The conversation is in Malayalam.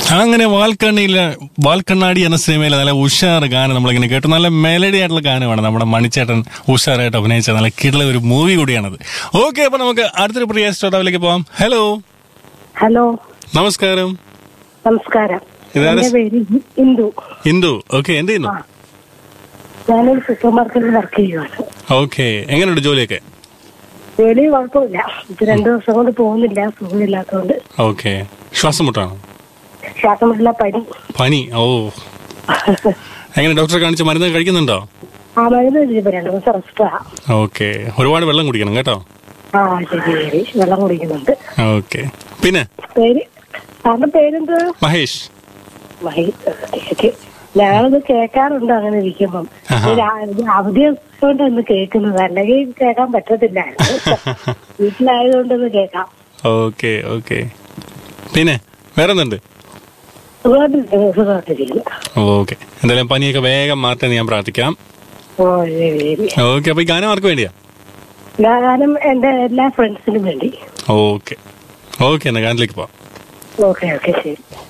അങ്ങനെ വാൽക്കണ്ണിയിലെ വാൽക്കണ്ണാടി എന്ന സിനിമയിലെ നല്ല ഉഷാറ് ഗാനം നമ്മളിങ്ങനെ കേട്ടു നല്ല മെലഡി ആയിട്ടുള്ള ഗാനമാണ് നമ്മുടെ മണിച്ചേട്ടൻ ഉഷാറായിട്ട് അഭിനയിച്ച നല്ല കിടല ഒരു മൂവി കൂടിയാണത് ഓക്കെ അപ്പൊ നമുക്ക് അടുത്തൊരു പ്രിയ ശ്രോതാവിലേക്ക് പോവാം ഹലോ ഹലോ നമസ്കാരം നമസ്കാരം ഇതാരാ? എന്റെ പേര് ഇന്ദു ഇന്ദു ഓക്കെ എന്ത് ചെയ്യുന്നു ആ. ഞാനൊരു സൂപ്പർ മാർക്കറ്റിൽ വർക്ക് ചെയ്യുവാണ് ഓക്കെ എങ്ങനെയുണ്ട് ജോലിയൊക്കെ ജോലി കുഴപ്പമില്ല ഇത് രണ്ടു ദിവസം കൊണ്ട് പോകുന്നില്ല സുഖമില്ലാത്തതുകൊണ്ട് ഓക്കെ ശ്വാസം മുട്ടാണോ ശ്വാസം മുട്ടില്ല പനി പനി ഓ എങ്ങനെ ഡോക്ടറെ കാണിച്ച് മരുന്ന് കഴിക്കുന്നുണ്ടോ ആ മരുന്ന് കഴിച്ചപ്പോ രണ്ടു ദിവസം റെസ്റ്റാ ഓക്കെ ഒരുപാട് വെള്ളം കുടിക്കണം കേട്ടോ ആ ശരി ശരി വെള്ളം കുടിക്കുന്നുണ്ട് ഓക്കെ പിന്നെ പേര് സാറിന്റെ പേരെന്ത് മഹേഷ് മഹി ഓക്കെ ഞാനത് കേൾക്കാറുണ്ട് അങ്ങനെ ഇരിക്കുമ്പം ആഹാ. ഇത് ആ- ഇത് അവധി കൊണ്ട് ഒന്ന് കേൾക്കുന്നത് അല്ലെങ്കിൽ കേൾക്കാൻ പറ്റത്തില്ലായിരുന്നു വീട്ടിലായതുകൊണ്ട് ഒന്ന് കേൾക്കാം ഓക്കെ ഓക്കെ പിന്നെ വേറെ എന്തുണ്ട് സുഖമായിട്ടിരിക്കുന്നു സുഖമായിട്ടിരിക്കുന്നു ഓക്കെ എന്തായാലും പനിയൊക്കെ വേഗം മാറ്റാൻ ഞാൻ പ്രാർത്ഥിക്കാം ഓ ശരി ശരി ഓക്കെ അപ്പൊ ഈ ഗാനം ആർക്ക് വേണ്ടിയാ ഞാനും എന്റെ എല്ലാ ഫ്രണ്ട്സിനും വേണ്ടി ഓക്കെ ഓക്കെ എന്നാ ഗാനത്തിലേക്ക് പോവാം ഓക്കെ ഓക്കെ ശരി